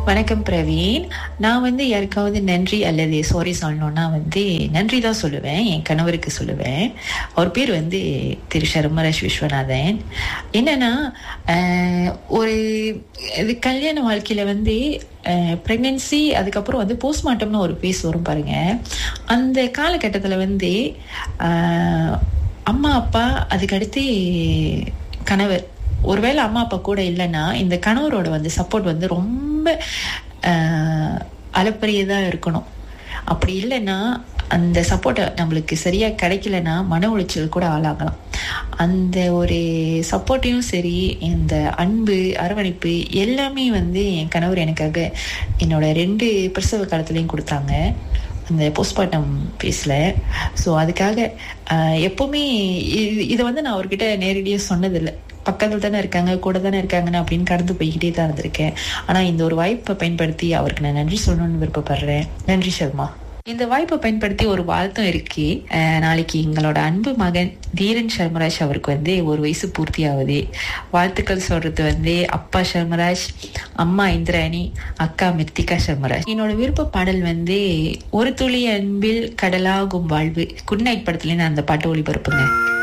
வணக்கம் பிரவீன் நான் வந்து யாருக்காவது நன்றி அல்லது சாரி சொல்லணும்னா வந்து நன்றி தான் சொல்லுவேன் என் கணவருக்கு சொல்லுவேன் அவர் பேர் வந்து திரு சர்மராஜ் விஸ்வநாதன் என்னன்னா ஆஹ், ஒரு இது கல்யாண வாழ்க்கையில வந்து ப்ரெக்னென்சி அதுக்கப்புறம் வந்து போஸ்ட்மார்ட்டம்னு ஒரு பேஸ் வரும் பாருங்க அந்த காலகட்டத்தில் வந்து ஆஹ், அம்மா அப்பா அதுக்கடுத்து கணவர் ஒருவேளை அம்மா அப்பா கூட இல்லைன்னா இந்த கணவரோட வந்து சப்போர்ட் வந்து ரொம்ப ஆஹ், அளப்பரியதா இருக்கணும் அப்படி இல்லைன்னா அந்த சப்போர்ட் நம்மளுக்கு சரியா கிடைக்கலன்னா மன உளைச்சல் கூட ஆளாகலாம் அந்த ஒரு சப்போர்ட்டையும் சரி இந்த அன்பு அரவணைப்பு எல்லாமே வந்து என் கணவர் எனக்காக என்னோட ரெண்டு பிரசவ காலத்துலேயும் கொடுத்தாங்க அந்த போஸ்ட்மார்ட்டம் பேஸில் ஸோ அதுக்காக ஆஹ், எப்பவுமே இது இதை வந்து நான் அவர்கிட்ட நேரடியாக சொன்னதில்லை பக்கத்தில் தானே இருக்காங்க கூட தானே இருக்காங்கன்னு அப்படின்னு கடந்து போய்கிட்டே தான் இருந்திருக்கேன் ஆனால் இந்த ஒரு வாய்ப்பை பயன்படுத்தி அவருக்கு நான் நன்றி சொல்லணும்னு விருப்பப்படுறேன் நன்றி சர்மா இந்த வாய்ப்பை பயன்படுத்தி ஒரு வாழ்த்தும் இருக்கு அஹ் நாளைக்கு எங்களோட அன்பு மகன் தீரன் சர்மராஜ் அவருக்கு வந்து ஒரு வயசு பூர்த்தி ஆகுது வாழ்த்துக்கள் சொல்றது வந்து அப்பா சர்மராஜ் அம்மா இந்திராணி அக்கா மிர்த்திகா சர்மராஜ் என்னோட விருப்ப பாடல் வந்து ஒரு துளி அன்பில் கடலாகும் வாழ்வு குட் நைட் படத்துல இருந்து அந்த பாட்டு ஒளிபரப்புங்க